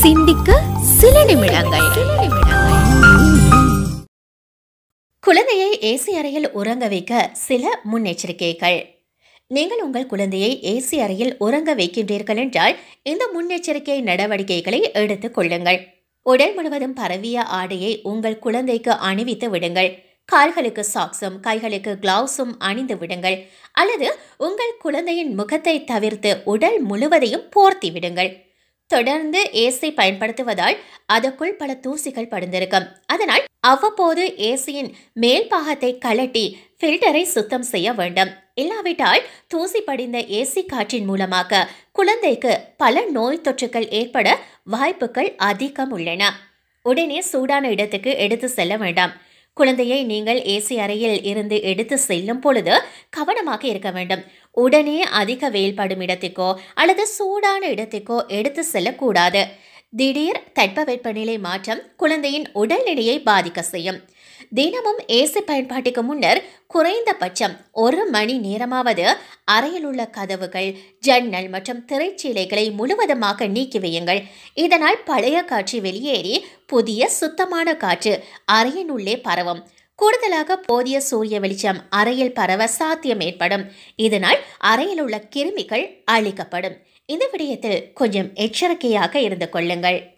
சிந்திக்க சில நிமிடங்கள் குழந்தையை ஏசி அறையில் உறங்க வைக்க சில முன்னெச்சரிக்கைகள் நீங்கள் உங்கள் குழந்தையை ஏசி அறையில் உறங்க வைக்கின்றீர்கள் என்றால் இந்த முன்னெச்சரிக்கை நடவடிக்கைகளை எடுத்துக் கொள்ளுங்கள் உடல் முழுவதும் பரவிய ஆடையை உங்கள் குழந்தைக்கு அணிவித்து விடுங்கள் கால்களுக்கு சாக்ஸும் கைகளுக்கு கிளவுஸும் அணிந்து விடுங்கள் அல்லது உங்கள் குழந்தையின் முகத்தை தவிர்த்து உடல் முழுவதையும் போர்த்தி விடுங்கள் தொடர்ந்து ஏசி பயன்படுத்துவதால் அதற்குள் பல தூசிகள் படிந்திருக்கும் அதனால் அவ்வப்போது ஏசியின் மேல் பாகத்தை கழட்டி ஃபில்டரை சுத்தம் செய்ய வேண்டும் இல்லாவிட்டால் தூசி படிந்த ஏசி காற்றின் மூலமாக குழந்தைக்கு பல நோய் தொற்றுகள் ஏற்பட வாய்ப்புகள் அதிகம் உள்ளன உடனே சூடான இடத்துக்கு எடுத்து செல்ல வேண்டாம் குழந்தையை நீங்கள் ஏசி அறையில் இருந்து எடுத்து செல்லும் பொழுது கவனமாக இருக்க வேண்டும் உடனே அதிக வெயில்படும் இடத்துக்கோ அல்லது சூடான இடத்துக்கோ எடுத்து செல்லக்கூடாது திடீர் தட்பவெப்பநிலை மாற்றம் குழந்தையின் உடல்நிலையை பாதிக்க செய்யும் தினமும் ஏசி பயன்பாட்டுக்கு முன்னர் குறைந்தபட்சம் ஒரு மணி நேரமாவது அறையில் உள்ள கதவுகள் ஜன்னல் மற்றும் திரைச்சீலைகளை முழுவதுமாக நீக்கி வையுங்கள் இதனால் பழைய காற்று வெளியேறி புதிய சுத்தமான காற்று அறையின் உள்ளே பரவும் கூடுதலாக போதிய சூரிய வெளிச்சம் அறையில் பரவ சாத்தியம் ஏற்படும் இதனால் அறையில் உள்ள கிருமிகள் அழிக்கப்படும் இந்த விடயத்தில் கொஞ்சம் எச்சரிக்கையாக இருந்து கொள்ளுங்கள்